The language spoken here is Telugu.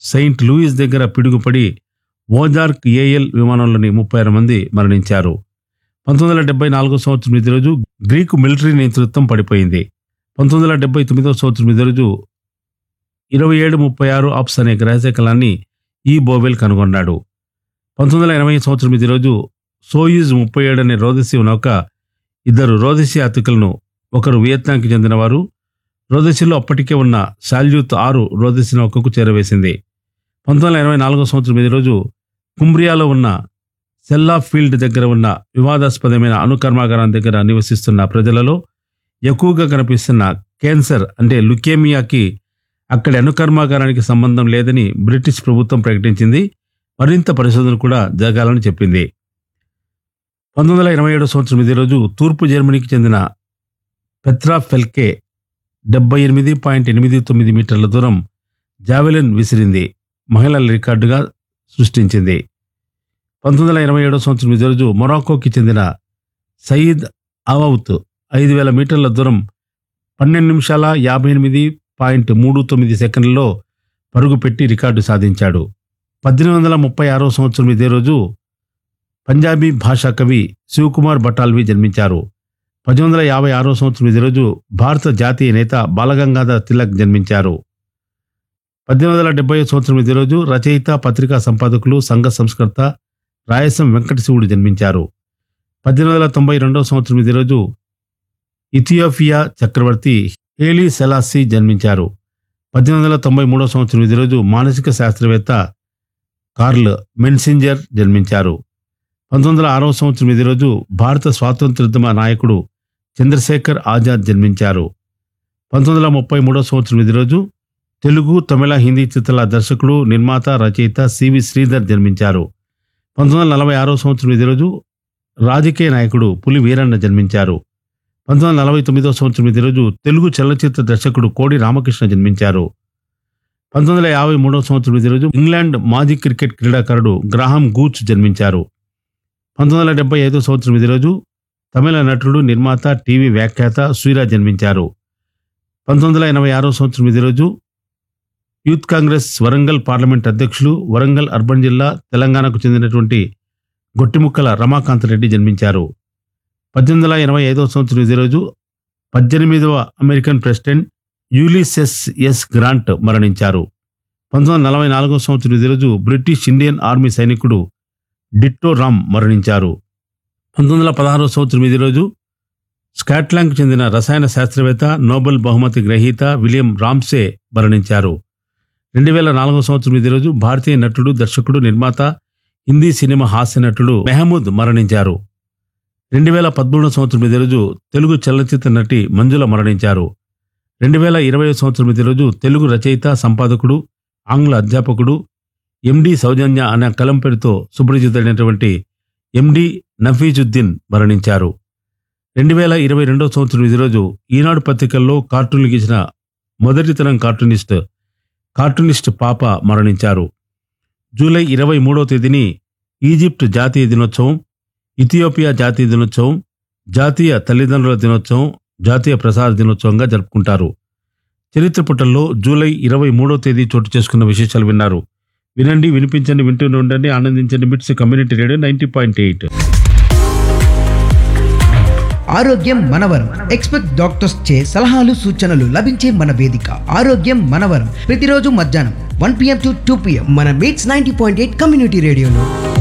సెయింట్ లూయిస్ దగ్గర పిడుగుపడి ఓజార్క్ ఏఎల్ విమానంలోని ముప్పై ఆరు మంది మరణించారు పంతొమ్మిది వందల డెబ్బై నాలుగో సంవత్సరం ఇదే రోజు గ్రీకు మిలిటరీ నేతృత్వం పడిపోయింది పంతొమ్మిది వందల డెబ్బై తొమ్మిదో సంవత్సరం ఇదే రోజు ఇరవై ఏడు ముప్పై ఆరు ఆప్స్ అనే గ్రహశకలాన్ని ఈ బోవెల్ కనుగొన్నాడు పంతొమ్మిది వందల ఎనభై సంవత్సరం ఇదే రోజు సోయూజ్ ముప్పై ఏడు అనే రోదసి నౌక ఇద్దరు రోదసి యాత్రికులను ఒకరు వియత్నాంకి చెందినవారు రోదసిలో అప్పటికే ఉన్న శాల్యూత్ ఆరు రోదసి నౌకకు చేరవేసింది పంతొమ్మిది వందల ఎనభై నాలుగో సంవత్సరం ఇదే రోజు కుంబ్రియాలో ఉన్న సెల్లా ఫీల్డ్ దగ్గర ఉన్న వివాదాస్పదమైన అణు కర్మాగారం దగ్గర నివసిస్తున్న ప్రజలలో ఎక్కువగా కనిపిస్తున్న క్యాన్సర్ అంటే లుకేమియాకి అక్కడి అణు కర్మాగారానికి సంబంధం లేదని బ్రిటిష్ ప్రభుత్వం ప్రకటించింది మరింత పరిశోధన కూడా జరగాలని చెప్పింది పంతొమ్మిది వందల ఇరవై ఏడో సంవత్సరం ఇదే రోజు తూర్పు జర్మనీకి చెందిన పెత్రా ఫెల్కే డెబ్బై ఎనిమిది పాయింట్ ఎనిమిది తొమ్మిది మీటర్ల దూరం జావెలిన్ విసిరింది మహిళల రికార్డుగా సృష్టించింది పంతొమ్మిది వందల ఇరవై ఏడో సంవత్సరం ఇదే రోజు మొరాకోకి చెందిన సయీద్ అవౌత్ ఐదు వేల మీటర్ల దూరం పన్నెండు నిమిషాల యాభై ఎనిమిది పాయింట్ మూడు తొమ్మిది సెకండ్లలో పరుగు పెట్టి రికార్డు సాధించాడు పద్దెనిమిది వందల ముప్పై ఆరో సంవత్సరం ఇదే రోజు పంజాబీ భాషా కవి శివకుమార్ బటాల్వి జన్మించారు పద్దెనిమిది వందల యాభై ఆరో సంవత్సరం ఇదే రోజు భారత జాతీయ నేత బాలగంగాధర్ తిలక్ జన్మించారు పద్దెనిమిది వందల డెబ్బై సంవత్సరం ఇదే రోజు రచయిత పత్రికా సంపాదకులు సంఘ సంస్కర్త రాయసం వెంకట శివుడు జన్మించారు పద్దెనిమిది వందల తొంభై రెండవ సంవత్సరం ఇదే రోజు ఇథియోపియా చక్రవర్తి హేలీ సెలాసి జన్మించారు పద్దెనిమిది వందల తొంభై మూడవ సంవత్సరం ఇదే రోజు మానసిక శాస్త్రవేత్త కార్ల్ మెన్సింజర్ జన్మించారు పంతొమ్మిది వందల ఆరవ సంవత్సరం ఇదే రోజు భారత స్వాతంత్రోద్యమ నాయకుడు చంద్రశేఖర్ ఆజాద్ జన్మించారు పంతొమ్మిది వందల ముప్పై మూడవ సంవత్సరం ఇదే రోజు తెలుగు తమిళ హిందీ చిత్రాల దర్శకుడు నిర్మాత రచయిత సివి శ్రీధర్ జన్మించారు పంతొమ్మిది వందల నలభై ఆరో సంవత్సరం ఇదే రోజు రాజకీయ నాయకుడు పులి వీరన్న జన్మించారు పంతొమ్మిది వందల నలభై తొమ్మిదో సంవత్సరం ఇదే రోజు తెలుగు చలనచిత్ర దర్శకుడు కోడి రామకృష్ణ జన్మించారు పంతొమ్మిది వందల యాభై మూడవ సంవత్సరం ఇదే రోజు ఇంగ్లాండ్ మాజీ క్రికెట్ క్రీడాకారుడు గ్రాహం గూచ్ జన్మించారు పంతొమ్మిది వందల డెబ్బై ఐదో సంవత్సరం ఇదే రోజు తమిళ నటుడు నిర్మాత టీవీ వ్యాఖ్యాత సూర్య జన్మించారు పంతొమ్మిది వందల ఎనభై ఆరో సంవత్సరం ఇదే రోజు యూత్ కాంగ్రెస్ వరంగల్ పార్లమెంట్ అధ్యక్షులు వరంగల్ అర్బన్ జిల్లా తెలంగాణకు చెందినటువంటి గొట్టిముక్కల రమాకాంత్ రెడ్డి జన్మించారు పద్దెనిమిది వందల ఎనభై ఐదవ సంవత్సరం ఇదే రోజు పద్దెనిమిదవ American president Ulysses S Grant మరణించారు పంతొమ్మిది వందల నలభై నాలుగవ సంవత్సరం ఇదే రోజు బ్రిటిష్ ఇండియన్ ఆర్మీ సైనికుడు డిట్టో రామ్ మరణించారు పంతొమ్మిది వందల పదహారవ సంవత్సరం ఇదే రోజు స్కాట్లాండ్కు చెందిన రసాయన శాస్త్రవేత్త నోబెల్ బహుమతి గ్రహీత విలియం రామ్సే మరణించారు రెండు వేల నాలుగవ సంవత్సరం ఇదే రోజు భారతీయ నటుడు దర్శకుడు నిర్మాత హిందీ సినిమా హాస్య నటుడు మెహమూద్ మరణించారు రెండు వేల పదమూడవ సంవత్సరం ఇదే రోజు తెలుగు చలనచిత్ర నటి మంజుల మరణించారు రెండు వేల ఇరవై సంవత్సరం ఇదే రోజు తెలుగు రచయిత సంపాదకుడు ఆంగ్ల అధ్యాపకుడు ఎండి సౌజన్య అనే కలం పేరుతో సుపరిచితుడైనటువంటి ఎండి నఫీజుద్దీన్ మరణించారు రెండు వేల ఇరవై రెండవ సంవత్సరం ఇదే రోజు ఈనాడు పత్రికల్లో కార్టూన్లు గీసిన మొదటి తరం కార్టూనిస్ట్ కార్టూనిస్ట్ పాప మరణించారు జూలై ఇరవై మూడవ తేదీని ఈజిప్ట్ జాతీయ దినోత్సవం ఇథియోపియా జాతీయ దినోత్సవం జాతీయ తల్లిదండ్రుల దినోత్సవం జాతీయ ప్రసార దినోత్సవంగా జరుపుకుంటారు చరిత్ర పుటల్లో జూలై ఇరవై మూడవ తేదీ చోటు చేసుకున్న విశేషాలు విన్నారు వినండి వినిపించండి వింటూనే ఉండండి ఆనందించండి MITS community radio ninety point eight ఆరోగ్యం మనవరం ఎక్స్పర్ట్ డాక్టర్స్ చే సలహాలు సూచనలు లభించే మన వేదిక ఆరోగ్యం మనవరం ప్రతిరోజు మధ్యాహ్నం one PM to two PM మన MITS ninety point eight community రేడియోలో